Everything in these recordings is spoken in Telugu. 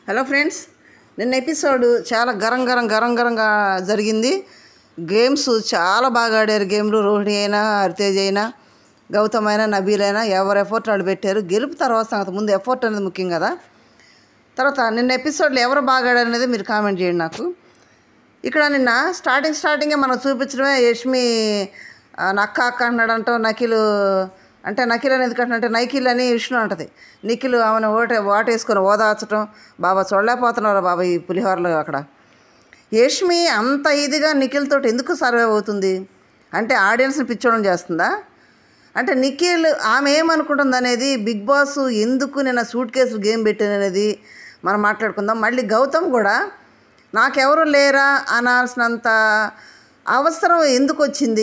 హలో ఫ్రెండ్స్ నిన్న ఎపిసోడ్ చాలా గరం గరం గరం గరంగా జరిగింది గేమ్స్ చాలా బాగా ఆడారు గేమ్లు రోహిణి అయినా హరితేజ్ అయినా గౌతమ్ అయినా నబీల్ అయినా ఎవరు ఎఫర్ట్ వాళ్ళు పెట్టారు గెలుపు తర్వాత సంగతి ముందు ఎఫర్ట్ అనేది ముఖ్యం కదా తర్వాత నిన్న ఎపిసోడ్లో ఎవరు బాగా ఆడారు అనేది మీరు కామెంట్ చేయండి నాకు ఇక్కడ నిన్న స్టార్టింగ్ స్టార్టింగే మనం చూపించడమే యష్మి ఆ, నక్క అక్క అన్నాడంటో నకిలు అంటే నకిల్ అనేది ఎందుకంటే నైకిల్ అని విష్ణు అంటది నిఖిల్ ఆమెను ఓట ఓటేసుకొని ఓదార్చడం బాబా చూడలేకపోతున్నారు బాబా ఈ పులిహోరలు అక్కడ యష్మి అంత ఇదిగా నిఖిల్ తోటి ఎందుకు సర్వే అవుతుంది అంటే ఆడియన్స్ని పిచ్చోడం చేస్తుందా అంటే నిఖిల్ ఆమె ఏమనుకుంటుంది అనేది బిగ్ బాస్ ఎందుకు నేను సూట్ కేసు గేమ్ పెట్టాను అనేది మనం మాట్లాడుకుందాం మళ్ళీ గౌతమ్ కూడా నాకెవరు లేరా అనాల్సినంత అవసరం ఎందుకు వచ్చింది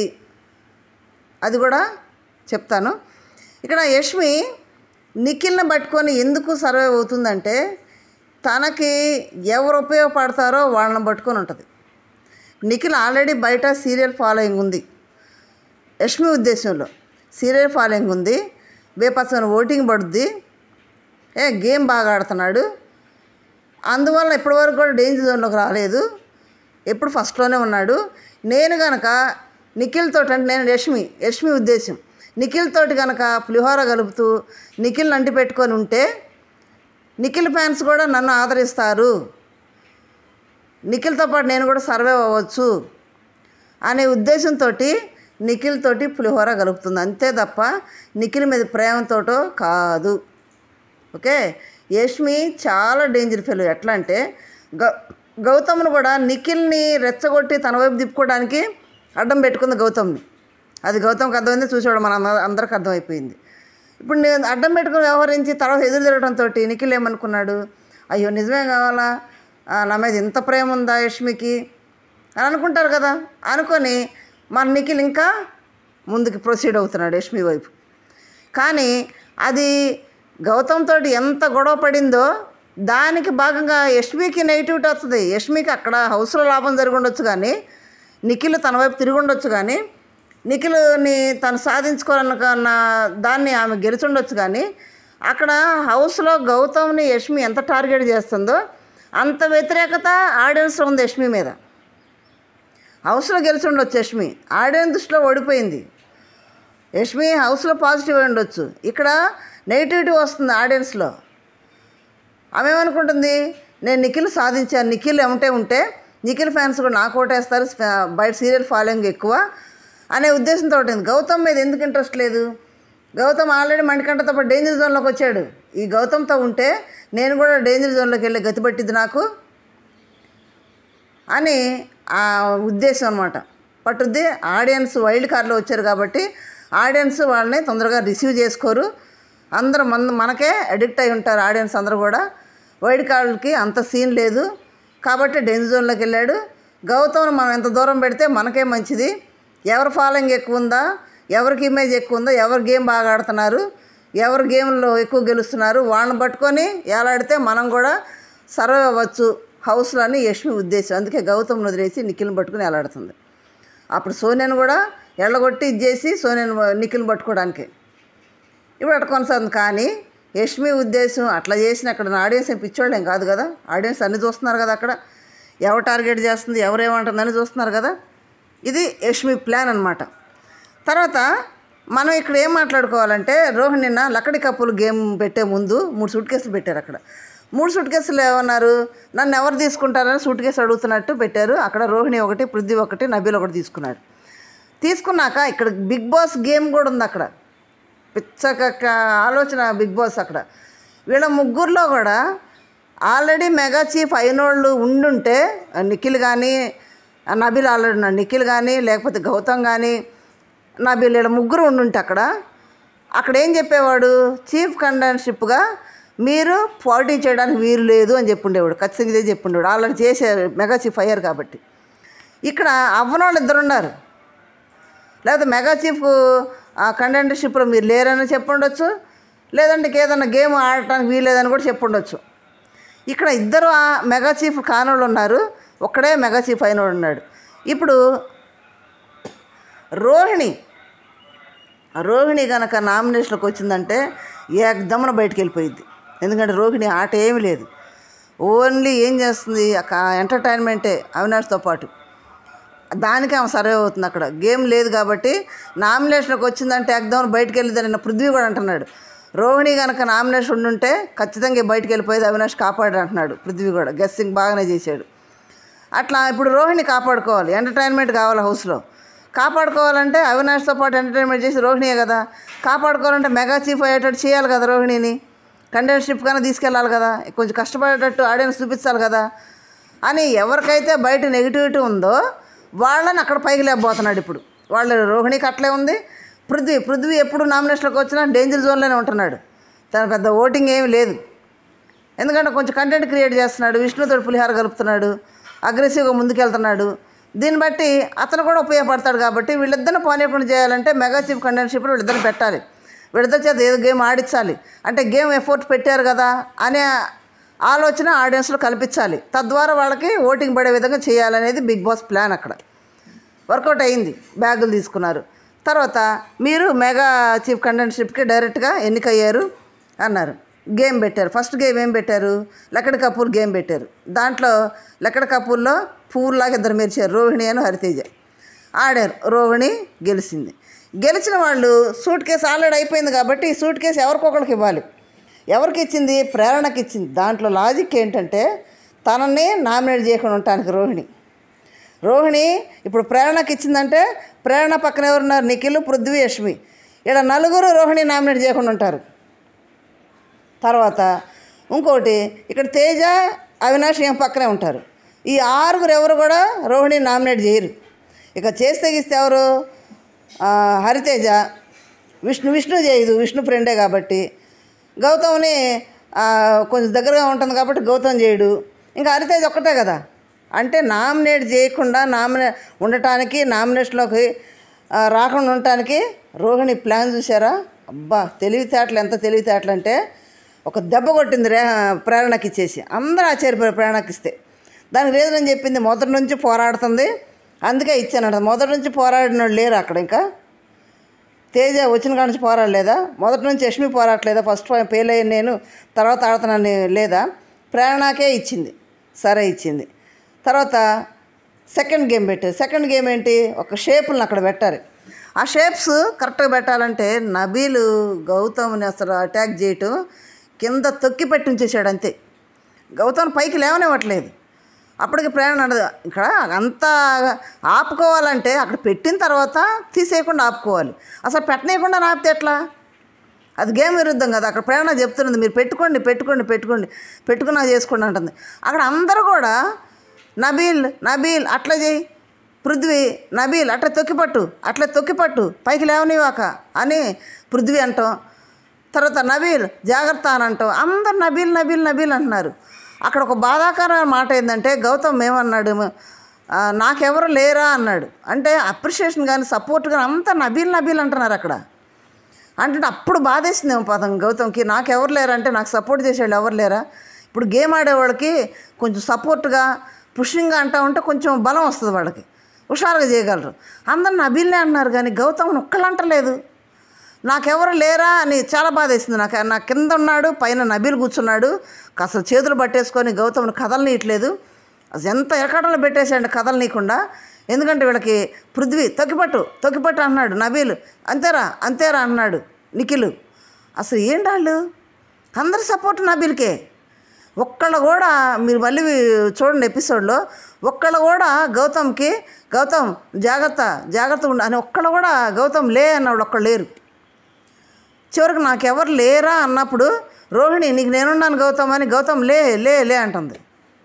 అది కూడా చెప్తాను ఇక్కడ యష్మి నిఖిల్ని పట్టుకొని ఎందుకు సర్వే అవుతుందంటే తనకి ఎవరు ఉపయోగపడతారో వాళ్ళని పట్టుకొని ఉంటుంది నిఖిల్ ఆల్రెడీ బయట సీరియల్ ఫాలోయింగ్ ఉంది యష్మి ఉద్దేశంలో సీరియల్ ఫాలోయింగ్ ఉంది బేపచ్చని ఓటింగ్ పడుద్ది ఏ గేమ్ బాగా ఆడుతున్నాడు అందువల్ల ఇప్పటివరకు కూడా డేంజర్ జోన్లోకి రాలేదు ఎప్పుడు ఫస్ట్లోనే ఉన్నాడు నేను గనక నిఖిల్ తోటి అంటే నేను యష్మి యష్మి ఉద్దేశం నిఖిల్ తోటి కనుక పులిహోర కలుపుతూ నిఖిల్ అంటి పెట్టుకొని ఉంటే నిఖిల్ ఫ్యాన్స్ కూడా నన్ను ఆదరిస్తారు నిఖిల్తో పాటు నేను కూడా సర్వే అవ్వచ్చు అనే ఉద్దేశంతో నిఖిల్ తోటి పులిహోర కలుపుతుంది అంతే తప్ప నిఖిల్ మీద ప్రేమతోటో కాదు ఓకే యష్మి చాలా డేంజర్ ఫెయిల్ ఎట్లా అంటే గౌ గౌతమ్ను కూడా నిఖిల్ని రెచ్చగొట్టి తన వైపు తిప్పుకోవడానికి అడ్డం పెట్టుకుంది గౌతమ్ని అది గౌతమ్కి అర్థమైంది చూసేవాడు మన అంద- అందరికి అర్థమైపోయింది ఇప్పుడు నేను అడ్డం పెట్టుకుని వ్యవహరించి తర్వాత ఎదురు తిరగడంతో నిఖిల్ ఏమనుకున్నాడు అయ్యో నిజమే కావాలా ఆ, నా మీద ఇంత ప్రేమ ఉందా యష్మికి అని అనుకుంటారు కదా అనుకొని మన నిఖిల్ ఇంకా ముందుకు ప్రొసీడ్ అవుతున్నాడు యష్మి వైపు కానీ అది గౌతమ్ తోటి ఎంత గొడవ పడిందో దానికి భాగంగా యష్మికి నెగిటివిటీ వస్తుంది యష్మికి అక్కడ హౌస్లో లాభం జరిగి ఉండొచ్చు కానీ నిఖిల్ తన వైపు తిరిగి ఉండొచ్చు కానీ నిఖిల్ని తను సాధించుకోవాలనుకున్న దాన్ని ఆమె గెలిచుండొచ్చు కానీ అక్కడ హౌస్లో గౌతమ్ని యష్మి ఎంత టార్గెట్ చేస్తుందో అంత వ్యతిరేకత ఆడియన్స్లో ఉంది యష్మి మీద హౌస్లో గెలిచి ఉండొచ్చు యష్మి ఆడియన్స్ దృష్టిలో ఓడిపోయింది యష్మి హౌస్లో పాజిటివ్ అయి ఉండొచ్చు ఇక్కడ నెగిటివిటీ వస్తుంది ఆడియన్స్లో ఆమె ఏమనుకుంటుంది నేను నిఖిల్ సాధించాను నిఖిల్ ఏమంటే ఉంటే నిఖిల్ ఫ్యాన్స్ కూడా నాకు ఓటేస్తారు స్ప- బయట సీరియల్ ఫాలోయింగ్ ఎక్కువ అనే ఉద్దేశంతో ఉంటుంది గౌతమ్ మీద ఎందుకు ఇంట్రెస్ట్ లేదు గౌతమ్ ఆల్రెడీ మణికంఠతో పాటు డేంజర్ జోన్లోకి వచ్చాడు ఈ గౌతమ్తో ఉంటే నేను కూడా డేంజర్ జోన్లోకి వెళ్ళి గతి పట్టిద్ది నాకు అని ఆ ఉద్దేశం అనమాట పట్టుద్ది ఆడియన్స్ వైల్డ్ కార్డులో వచ్చారు కాబట్టి ఆడియన్స్ వాళ్ళని తొందరగా రిసీవ్ చేసుకోరు అందరూ మన మనకే అడిక్ట్ అయి ఉంటారు ఆడియన్స్ అందరూ కూడా వైల్డ్ కార్డులకి అంత సీన్ లేదు కాబట్టి డెంజ్ జోన్లోకి వెళ్ళాడు గౌతమ్ను మనం ఎంత దూరం పెడితే మనకే మంచిది ఎవరి ఫాలోయింగ్ ఎక్కువ ఉందా ఎవరికి ఇమేజ్ ఎక్కువ ఉందా ఎవరు గేమ్ బాగా ఆడుతున్నారు ఎవరు గేమ్లో ఎక్కువ గెలుస్తున్నారు వాళ్ళని పట్టుకొని ఏలాడితే మనం కూడా సర్వ్ అవ్వచ్చు హౌస్లో అని యష్మి ఉద్దేశం అందుకే గౌతమ్ను వదిలేసి నిఖిల్ని పట్టుకుని ఎలాడుతుంది అప్పుడు సోనియాను కూడా ఎళ్ళగొట్టి ఇది చేసి సోనియాను నిఖిల్ని పట్టుకోవడానికి ఇప్పుడు అట్లా కొనసాగుతుంది కానీ యష్మి ఉద్దేశం అట్లా చేసిన అక్కడ ఆడియన్స్ ఏం పిచ్చోళ్ళేం కాదు కదా ఆడియన్స్ అన్ని చూస్తున్నారు కదా అక్కడ ఎవరు టార్గెట్ చేస్తుంది ఎవరేమంటుందని చూస్తున్నారు కదా ఇది యష్మి ప్లాన్ అనమాట తర్వాత మనం ఇక్కడ ఏం మాట్లాడుకోవాలంటే రోహిణి నిన్న లక్కడి కప్పులు గేమ్ పెట్టే ముందు మూడు సూట్ కేసులు పెట్టారు అక్కడ మూడు సూట్ కేసులు ఏమన్నారు నన్ను ఎవరు తీసుకుంటారని సూట్ కేసు అడుగుతున్నట్టు పెట్టారు అక్కడ రోహిణి ఒకటి పృథ్వీ ఒకటి నబీల్ ఒకటి తీసుకున్నాడు తీసుకున్నాక ఇక్కడ బిగ్ బాస్ గేమ్ కూడా ఉంది అక్కడ పిచ్చక ఆలోచన బిగ్ బాస్ అక్కడ వీళ్ళ ముగ్గురులో కూడా ఆల్రెడీ మెగా చీఫ్ అయినోళ్ళు ఉండుంటే ఆ నిఖిల్ కానీ ఆ నబీల్ ఆల్రెడీ ఉన్నాడు నిఖిల్ కానీ లేకపోతే గౌతమ్ కానీ నబీల్ వీళ్ళ ముగ్గురు ఉండుంటే అక్కడ అక్కడ ఏం చెప్పేవాడు చీఫ్ కండెన్షిప్గా మీరు పోటీ చేయడానికి వీలు లేదు అని చెప్పుండేవాడు ఖచ్చితంగా ఇదే చెప్పుండేవాడు ఆల్రెడీ చేశారు మెగా చీఫ్ అయ్యారు కాబట్టి ఇక్కడ అవ్వనోళ్ళు ఇద్దరు ఉన్నారు లేకపోతే మెగా చీఫ్ కంటెంటర్షిప్లో మీరు లేరని చెప్పుండొచ్చు లేదంటే ఏదైనా గేమ్ ఆడటానికి వీలేదని కూడా చెప్పుండొచ్చు ఇక్కడ ఇద్దరు ఆ మెగా చీఫ్ కానోళ్ళు ఉన్నారు ఒక్కడే మెగా చీఫ్ అయినోడు ఉన్నాడు ఇప్పుడు రోహిణి రోహిణి కనుక నామినేషన్కి వచ్చిందంటే ఏకదమ్మన బయటికి వెళ్ళిపోయింది ఎందుకంటే రోహిణి ఆట ఏమీ లేదు ఓన్లీ ఏం చేస్తుంది ఎంటర్టైన్మెంటే అవినాష్తో పాటు దానికి ఆమె సర్వే అవుతుంది అక్కడ గేమ్ లేదు కాబట్టి నామినేషన్కి వచ్చిందంటే ఎగ్దాం బయటికి వెళ్ళిందని పృథ్వీ కూడా అంటున్నాడు రోహిణి కనుక నామినేషన్ ఉండుంటే ఖచ్చితంగా బయటికి వెళ్ళిపోయేది అవినాష్ కాపాడు అంటున్నాడు పృథ్వీ కూడా గెస్సింగ్ బాగానే చేశాడు అట్లా ఇప్పుడు రోహిణి కాపాడుకోవాలి ఎంటర్టైన్మెంట్ కావాలి హౌస్లో కాపాడుకోవాలంటే అవినాష్తో పాటు ఎంటర్టైన్మెంట్ చేసి రోహిణియే కదా కాపాడుకోవాలంటే మెగా చీఫ్ అయ్యేటట్టు చేయాలి కదా రోహిణిని కంటెన్షిప్ కన్నా తీసుకెళ్ళాలి కదా కొంచెం కష్టపడేటట్టు ఆడియన్స్ చూపించాలి కదా అని ఎవరికైతే బయట నెగిటివిటీ ఉందో వాళ్ళని అక్కడ పైకి లేకపోతున్నాడు ఇప్పుడు వాళ్ళు రోహిణికి అట్లే ఉంది పృథ్వీ పృథ్వీ ఎప్పుడు నామినేషన్లోకి వచ్చినా డేంజర్ జోన్లోనే ఉంటున్నాడు తన పెద్ద ఓటింగ్ ఏమీ లేదు ఎందుకంటే కొంచెం కంటెంట్ క్రియేట్ చేస్తున్నాడు విష్ణుతో పులిహార కలుపుతున్నాడు అగ్రెసివ్గా ముందుకెళ్తున్నాడు దీన్ని బట్టి అతను కూడా ఉపయోగపడతాడు కాబట్టి వీళ్ళిద్దరిని పోనీయకుండా చేయాలంటే మెగా చీఫ్ కంటెన్షిప్లో వీళ్ళిద్దరిని పెట్టాలి వీళ్ళిద్దరి చేత ఏదో గేమ్ ఆడించాలి అంటే గేమ్ ఎఫోర్ట్ పెట్టారు కదా అనే ఆలోచన ఆడియన్స్లో కల్పించాలి తద్వారా వాళ్ళకి ఓటింగ్ పడే విధంగా చేయాలనేది బిగ్ బాస్ ప్లాన్ అక్కడ వర్కౌట్ అయింది బ్యాగులు తీసుకున్నారు తర్వాత మీరు మెగా చీఫ్ కంటెన్షిప్కి డైరెక్ట్గా ఎన్నికయ్యారు అన్నారు గేమ్ పెట్టారు ఫస్ట్ గేమ్ ఏం పెట్టారు లక్కడి కపూర్ గేమ్ పెట్టారు దాంట్లో లక్కడి కపూర్లో పువ్వులాగా ఇద్దరు మెరిచారు రోహిణి అని హరితేజ ఆడారు రోహిణి గెలిచింది గెలిచిన వాళ్ళు సూట్ కేసు ఆల్రెడీ అయిపోయింది కాబట్టి ఈ సూట్ కేసు ఎవరికొకరికి ఇవ్వాలి ఎవరికి ఇచ్చింది ప్రేరణకి ఇచ్చింది దాంట్లో లాజిక్ ఏంటంటే తనని నామినేట్ చేయకుండా ఉండటానికి రోహిణి రోహిణి ఇప్పుడు ప్రేరణకి ఇచ్చిందంటే ప్రేరణ పక్కన ఎవరున్నారు నిఖిల్ పృథ్వీ యష్మి ఇలా నలుగురు రోహిణి నామినేట్ చేయకుండా ఉంటారు తర్వాత ఇంకోటి ఇక్కడ తేజ అవినాష్ ఏం పక్కనే ఉంటారు ఈ ఆరుగురు ఎవరు కూడా రోహిణి నామినేట్ చేయరు ఇక చేస్తే గీస్తే ఎవరు ఆ, హరితేజ విష్ణు విష్ణు చేయదు విష్ణు ఫ్రెండే కాబట్టి గౌతమ్ని ఆ, కొంచెం దగ్గరగా ఉంటుంది కాబట్టి గౌతమ్ చేయడు ఇంకా హరితేజ ఒక్కటే కదా అంటే నామినేట్ చేయకుండా నామినే ఉండటానికి నామినేషన్లోకి ఆ, రాకుండా ఉండటానికి రోహిణి ప్లాన్ చూసారా అబ్బా తెలివితేటలు ఎంత తెలివితేటలు అంటే ఒక దెబ్బ కొట్టింది రే ప్రేరణకి ఇచ్చేసి అందరూ ఆశ్చర్యపోయారు ప్రేరణకి ఇస్తే దానికి రీజన్ అని చెప్పింది మొదటి నుంచి పోరాడుతుంది అందుకే ఇచ్చానంట మొదటి నుంచి పోరాడిన వాళ్ళు లేరు అక్కడ ఇంకా తేజ వచ్చిన కాడ నుంచి పోరాడలేదా మొదటి నుంచి యష్మి పోరాడలేదా ఫస్ట్ ఫెయిల్ అయ్యాను నేను తర్వాత ఆడుతున్నాను లేదా ప్రేరణకే ఇచ్చింది సరే ఇచ్చింది తర్వాత సెకండ్ గేమ్ పెట్టారు సెకండ్ గేమ్ ఏంటి ఒక షేపులను అక్కడ పెట్టారు ఆ షేప్స్ కరెక్ట్గా పెట్టాలంటే నబీలు గౌతమ్ని అసలు అటాక్ చేయటం కింద తొక్కి పెట్టి ఉంచేసాడు అంతే గౌతమ్ పైకి లేవనివ్వట్లేదు అప్పటికి ప్రేరణ ఉండదు ఇక్కడ అంతా ఆపుకోవాలంటే అక్కడ పెట్టిన తర్వాత తీసేయకుండా ఆపుకోవాలి అసలు పెట్టనీయకుండా ఆపితే ఎట్లా అది గేమ్ విరుద్ధం కదా అక్కడ ప్రేరణ చెప్తున్నది మీరు పెట్టుకోండి పెట్టుకోండి పెట్టుకోండి పెట్టుకున్నా చేసుకోండి అంటుంది అక్కడ అందరూ కూడా నబీల్ నబీల్ అట్లా చేయి పృథ్వీ నబీల్ అట్లా తొక్కిపట్టు అట్లా తొక్కిపట్టు పైకి లేవనివాక అని పృథ్వీ అంటాం తర్వాత నబీల్ జాగ్రత్త అని అంటాం అందరు నబీల్ నబీల్ నబీల్ అంటున్నారు అక్కడ ఒక బాధాకరమైన మాట ఏంటంటే గౌతమ్ ఏమన్నాడు "ఆ, నాకెవరు లేరా అన్నాడు అంటే అప్రిషియేషన్ కానీ సపోర్ట్ కానీ అంతా నబీల్ నబీల్ అంటున్నారు అక్కడ అంటే అప్పుడు బాధేసింది ఏమో పాతం గౌతమ్కి నాకు ఎవరు లేరా అంటే నాకు సపోర్ట్ చేసేవాళ్ళు ఎవరు లేరా ఇప్పుడు గేమ్ ఆడేవాళ్ళకి కొంచెం సపోర్ట్గా పుషింగ్గా అంటా ఉంటే కొంచెం బలం వస్తుంది వాళ్ళకి హుషారుగా చేయగలరు అందరు నబీల్నే అంటున్నారు కానీ గౌతమ్ ఒక్కళ్ళు అంటలేదు నాకెవరు లేరా అని చాలా బాధ వేసింది నాకు నా కింద ఉన్నాడు పైన నబీల్ కూర్చున్నాడు అసలు చేతులు పట్టేసుకొని గౌతమ్ని కదలనీయట్లేదు అసలు ఎంత ఎరకడంలో పెట్టేసాడు కదలనీయకుండా ఎందుకంటే వీళ్ళకి పృథ్వీ తొక్కిపట్టు తొక్కిపట్టు అన్నాడు నబీల్ అంతేరా అంతేరా అన్నాడు నిఖిల్ అసలు ఏంటి వాళ్ళు అందరి సపోర్ట్ నబీల్కే ఒక్కళ్ళు కూడా మీరు మళ్ళీ చూడండి ఎపిసోడ్లో ఒక్కళ్ళు కూడా గౌతమ్కి గౌతమ్ జాగ్రత్త జాగ్రత్త ఉండు అని ఒక్కళ్ళు కూడా గౌతమ్ లే అన్నాడు ఒక్కళ్ళు లేరు చివరికి నాకెవరు లేరా అన్నప్పుడు రోహిణి నీకు నేనున్నాను గౌతమ్ అని గౌతమ్ లే లే లే అంటుంది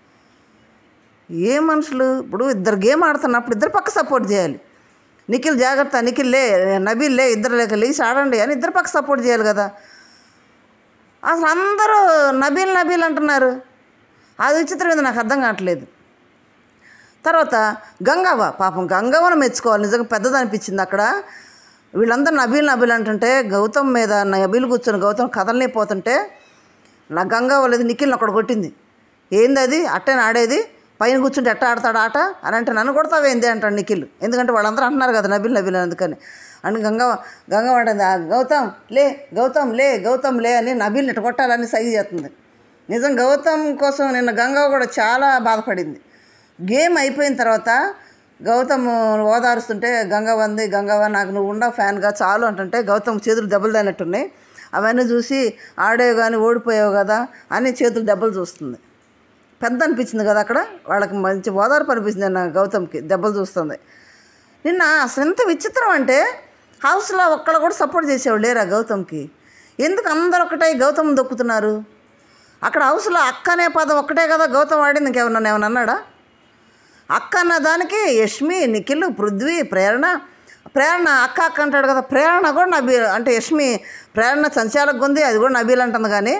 ఏ మనుషులు ఇప్పుడు ఇద్దరు గేమ్ ఆడుతున్నప్పుడు ఇద్దరు పక్క సపోర్ట్ చేయాలి నిఖిల్ జాగ్రత్త నిఖిల్ లే నబీల్ లే ఇద్దరు లేక లేచి ఆడండి అని ఇద్దరు పక్క సపోర్ట్ చేయాలి కదా అసలు అందరూ నబీల్ నబీల్ అంటున్నారు అది విచిత్రం ఏందో నాకు అర్థం కావట్లేదు తర్వాత గంగవ్వ పాపం గంగవ్వను మెచ్చుకోవాలి నిజంగా పెద్దది అనిపించింది అక్కడ వీళ్ళందరూ నబీల్ నబీల్ అంటుంటే గౌతమ్ మీద నబీల్ కూర్చొని గౌతమ్ కదలనే పోతుంటే నా గంగవ్వ లేదు నిఖిల్ని అక్కడ కొట్టింది ఏంది అది అట్టే ఆడేది పైన కూర్చుంటే ఎట్ట ఆడతాడు ఆట అని అంటే నన్ను కొడతావేంది అంటాడు నిఖిల్ ఎందుకంటే వాళ్ళందరూ అంటున్నారు కదా నబీల్ నబీల్ అందుకని అని గంగవ్వ గంగవ్వ అంటుంది "ఆ, గౌతమ్ లే గౌతమ్ లే గౌతమ్ లే అని నబీల్ని ఇట్ట కొట్టాలని సైజ్ చేస్తుంది నిజం గౌతమ్ కోసం నిన్న గంగవ్వ కూడా చాలా బాధపడింది గేమ్ అయిపోయిన తర్వాత గౌతమ్ ఓదారుస్తుంటే గంగవ్వ అంది గంగవ్వ నాకు నువ్వు ఉండవు ఫ్యాన్గా చాలు అంటుంటే గౌతమ్ చేతులు దెబ్బలు తగినట్టున్నాయి అవన్నీ చూసి ఆడేవి కానీ ఓడిపోయావు కదా అని చేతులు దెబ్బలు చూస్తుంది పెద్ద అనిపించింది కదా అక్కడ వాళ్ళకి మంచి ఓదార్పు అనిపించింది నిన్న గౌతమ్కి దెబ్బలు చూస్తుంది నిన్న అసలు ఎంత విచిత్రం అంటే హౌస్లో ఒక్కడ కూడా సపోర్ట్ చేసేవాళ్ళు లేరా గౌతమ్కి ఎందుకు అందరు ఒకటే గౌతమ్ దొక్కుతున్నారు అక్కడ హౌస్లో అక్క అనే పదం ఒక్కటే కదా గౌతమ్ వాడింది ఇంకేమన్నా ఏమన్నా అన్నాడా అక్క అన్న దానికి యష్మి నిఖిల్ పృథ్వీ ప్రేరణ ప్రేరణ అక్క అక్క అంటాడు కదా ప్రేరణ కూడా నబీల్ అంటే యష్మి ప్రేరణ సంచాలకు ఉంది అది కూడా నబీల్ అంటుంది కానీ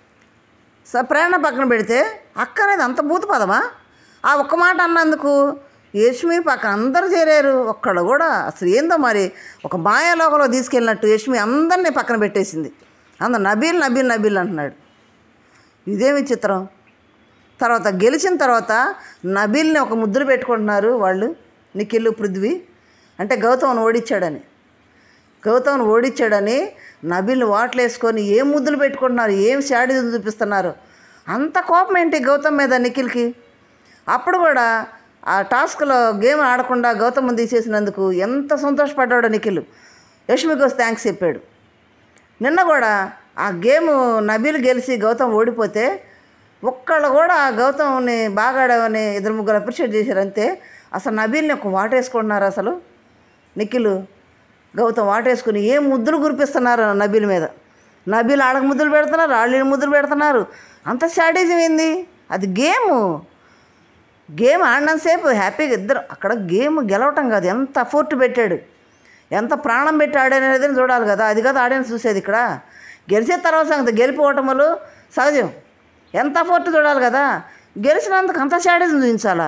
స ప్రేరణ పక్కన పెడితే అక్క అనేది అంత భూత పదమా ఆ ఒక్క మాట అన్నందుకు యష్మి పక్కన అందరూ చేరారు ఒక్కడు కూడా అసలు ఏందో మరి ఒక మాయాలోకంలో తీసుకెళ్ళినట్టు యష్మి అందరినీ పక్కన పెట్టేసింది అందరు నబీల్ నబీల్ నబీల్ అంటున్నాడు ఇదేమి చిత్రం తర్వాత గెలిచిన తర్వాత నబీల్ని ఒక ముద్దులు పెట్టుకుంటున్నారు వాళ్ళు నిఖిల్ పృథ్వీ అంటే గౌతమ్ని ఓడించాడని గౌతమ్ని ఓడించాడని నబీల్ని వాట్లు వేసుకొని ఏం ముద్దులు పెట్టుకుంటున్నారు ఏం శాడిజం చూపిస్తున్నారు అంత కోపం ఏంటి గౌతమ్ మీద నిఖిల్కి అప్పుడు కూడా ఆ టాస్క్లో గేమ్ ఆడకుండా గౌతమ్ని తీసేసినందుకు ఎంత సంతోషపడ్డాడో నిఖిల్ యష్మికి వస్తే థ్యాంక్స్ చెప్పాడు నిన్న కూడా ఆ గేమ్ నబీల్ గెలిచి గౌతమ్ ఓడిపోతే ఒక్కళ్ళు కూడా గౌతమ్ని బాగా ఆడావని ఇద్దరు ముగ్గురు అప్రిషియేట్ చేశారు అంతే అసలు నబీల్ని ఒక వాటేసుకుంటున్నారు అసలు నిఖిల్ గౌతమ్ వాటేసుకుని ఏ ముద్దులు కురిపిస్తున్నారు నబీల్ మీద నబీల్ ఆడకు ముద్దులు పెడుతున్నారు వాళ్ళు ముద్దులు పెడుతున్నారు అంత శాడిజం ఏంది అది గేము గేమ్ ఆడినంతసేపు హ్యాపీగా ఇద్దరు అక్కడ గేమ్ గెలవటం కాదు ఎంత అఫోర్ట్ పెట్టాడు ఎంత ప్రాణం పెట్టి ఆడాడనేది చూడాలి కదా అది కదా ఆడియన్స్ చూసేది ఇక్కడ గెలిచే తర్వాత సంగతి గెలిపి ఓటములు సహజం ఎంత అఫోర్ట్ చూడాలి కదా గెలిచినందుకు అంత శాడిజం చూపించాలా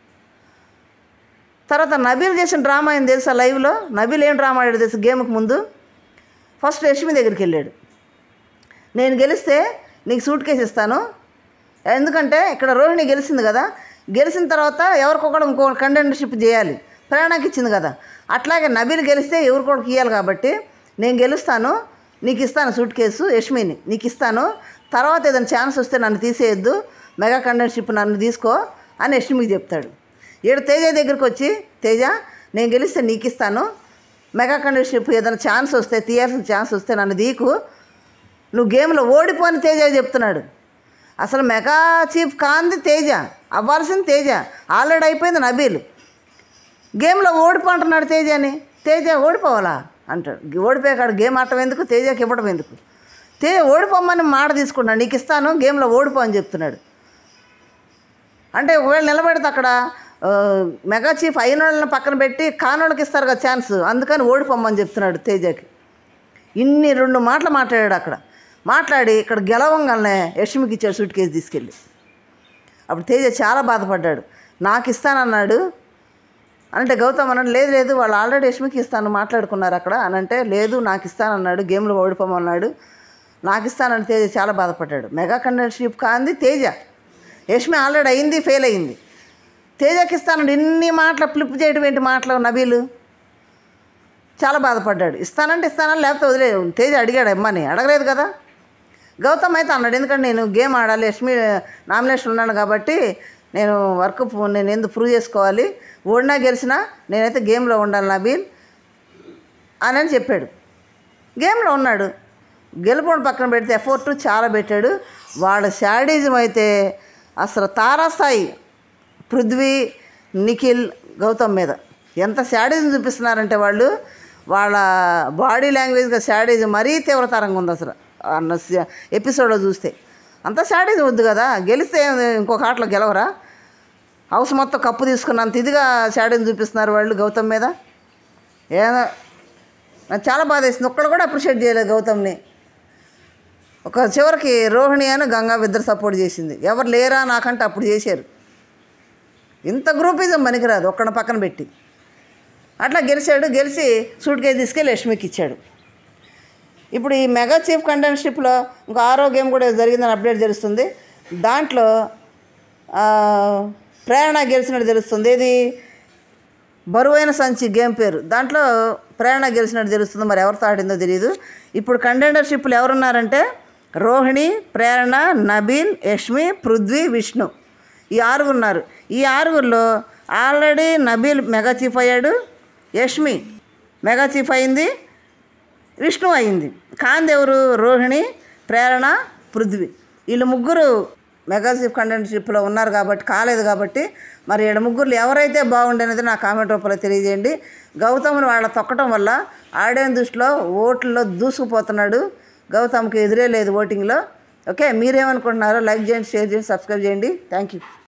తర్వాత నబీల్ చేసిన డ్రామా ఏం తెలుసా లైవ్లో నబీల్ ఏం డ్రామా ఆడాడు తెలుసు గేమ్కి ముందు ఫస్ట్ యష్మి దగ్గరికి వెళ్ళాడు నేను గెలిస్తే నీకు సూట్ కేసు ఇస్తాను ఎందుకంటే ఇక్కడ రోహిణి గెలిచింది కదా గెలిచిన తర్వాత ఎవరికొకడు ఇంకో కంటెండర్షిప్ చేయాలి ప్రేరణకి ఇచ్చింది కదా అట్లాగే నబీల్ గెలిస్తే ఎవరికొకరికి ఇవ్వాలి కాబట్టి నేను గెలుస్తాను నీకు ఇస్తాను సూట్ కేసు యష్మిని నీకు ఇస్తాను తర్వాత ఏదైనా ఛాన్స్ వస్తే నన్ను తీసేయొద్దు మెగా కంటెండర్షిప్ నన్ను తీసుకో అని యష్మికి చెప్తాడు ఈడు తేజ దగ్గరికి వచ్చి తేజ నేను గెలిస్తే నీకు ఇస్తాను మెగా కంటెండర్షిప్ ఏదైనా ఛాన్స్ వస్తే తీయాల్సిన ఛాన్స్ వస్తే నన్ను దీకు నువ్వు గేమ్లో ఓడిపోని తేజ చెప్తున్నాడు అసలు మెగా చీఫ్ కాంది తేజ అవ్వాల్సింది తేజ ఆల్రెడీ అయిపోయింది నబీల్ గేమ్లో ఓడిపో అంటున్నాడు తేజ అని తేజ ఓడిపోవాలా అంటాడు ఓడిపోయాడు గేమ్ ఆడటం ఎందుకు తేజకి ఇవ్వడం ఎందుకు తేజ ఓడిపోమని మాట తీసుకున్నాడు నీకు ఇస్తాను గేమ్లో ఓడిపో అని చెప్తున్నాడు అంటే ఒకవేళ నిలబడితే అక్కడ ఆ, మెగా చీఫ్ అయిన వాళ్ళని పక్కన పెట్టి కానోళ్ళకి ఇస్తారు కదా ఛాన్స్ అందుకని ఓడిపోమ్మని చెప్తున్నాడు తేజకి ఇన్ని రెండు మాటలు మాట్లాడాడు అక్కడ మాట్లాడి ఇక్కడ గెలవంగానే యష్మికి ఇచ్చాడు సూట్ కేసు తీసుకెళ్ళి అప్పుడు తేజ చాలా బాధపడ్డాడు నాకు ఇస్తానన్నాడు అంటే గౌతమ్ అన్నాడు లేదు లేదు వాళ్ళు ఆల్రెడీ యష్మికి ఇస్తాను మాట్లాడుకున్నారు అక్కడ అని అంటే లేదు నాకు ఇస్తానన్నాడు గేమ్లో ఓడిపోమన్నాడు నాకు ఇస్తానని తేజ చాలా బాధపడ్డాడు మెగా కంటెండర్షిప్ కాంది తేజ యష్మి ఆల్రెడీ అయింది ఫెయిల్ అయింది తేజకి ఇస్తానండి ఇన్ని మాటలు ఫ్లిప్ చేయడం ఏంటి మాటలు నబీలు చాలా బాధపడ్డాడు ఇస్తానంటే ఇస్తానని లేకపోతే వదిలే తేజ అడిగాడు అమ్మని అడగలేదు కదా గౌతమ్ అయితే అన్నాడు ఎందుకంటే నేను గేమ్ ఆడాలి యష్మి నామినేషన్ ఉన్నాను కాబట్టి నేను వర్క్ పు- నేను ఎందుకు ప్రూవ్ చేసుకోవాలి ఓడినా గెలిచినా నేనైతే గేమ్లో ఉండాలి నబీల్ అని అని చెప్పాడు గేమ్లో ఉన్నాడు గెలుపుని పక్కన పెడితే ఎఫోర్ట్ చాలా పెట్టాడు వాళ్ళ శాడిజం అయితే అసలు తారాస్థాయి పృథ్వీ నిఖిల్ గౌతమ్ మీద ఎంత శాడిజం చూపిస్తున్నారంటే వాళ్ళు వాళ్ళ బాడీ లాంగ్వేజ్గా శాడిజం మరీ తీవ్రతరంగా ఉంది అసలు అన్న ఎపిసోడ్లో చూస్తే అంత శాడిజం వద్దు కదా గెలిస్తే ఏం- ఇంకొక ఆటలో గెలవరా హౌస్ మొత్తం కప్పు తీసుకున్నంత ఇదిగా శాడిజం చూపిస్తున్నారు వాళ్ళు గౌతమ్ మీద ఏదో నాకు చాలా బాధ వేసింది ఒక్కడు కూడా అప్రిషియేట్ చేయలేదు గౌతమ్ని ఒక చివరికి రోహిణి అని గంగా ఇద్దరు సపోర్ట్ చేసింది ఎవరు లేరా నాకంటే అప్పుడు చేశారు ఇంత గ్రూపిజం పనికిరాదు ఒక్కడ పక్కన పెట్టి అట్లా గెలిచాడు గెలిచి సూట్ కేసు తీసుకెళ్ళి లక్ష్మికి ఇచ్చాడు ఇప్పుడు ఈ మెగా చీఫ్ కంటెన్షిప్లో ఇంకో ఆరో గేమ్ కూడా జరిగిందని అప్డేట్ తెలుస్తుంది దాంట్లో ఆ, ప్రేరణ గెలిచినట్టు తెలుస్తుంది ఏది బరువైన సంచి గేమ్ పేరు దాంట్లో ప్రేరణ గెలిచినట్టు తెలుస్తుంది మరి ఎవరితో ఆడిందో తెలియదు ఇప్పుడు కంటెండర్షిప్లు ఎవరున్నారంటే రోహిణి ప్రేరణ నబీల్ యష్మి పృథ్వీ విష్ణు ఈ ఆరుగురు ఉన్నారు ఈ ఆరుగురిలో ఆల్రెడీ నబీల్ మెగా చీఫ్ అయ్యాడు యష్మి మెగా చీఫ్ అయింది విష్ణు అయింది కాంతి ఎవరు రోహిణి ప్రేరణ పృథ్వీ వీళ్ళు ముగ్గురు మెగా చీఫ్ కంటెంట్షిప్లో ఉన్నారు కాబట్టి కాలేదు కాబట్టి మరి వీళ్ళ ముగ్గురు ఎవరైతే బాగుండేది నా కామెంట్ రూపంలో తెలియజేయండి గౌతమ్ని వాళ్ళ తొక్కటం వల్ల ఆడియన్ దృష్టిలో ఓట్లలో దూసుకుపోతున్నాడు గౌతమ్కి ఎదురే లేదు ఓటింగ్లో ఓకే మీరేమనుకుంటున్నారో లైక్ చేయండి షేర్ చేయండి సబ్స్క్రైబ్ చేయండి థ్యాంక్ యూ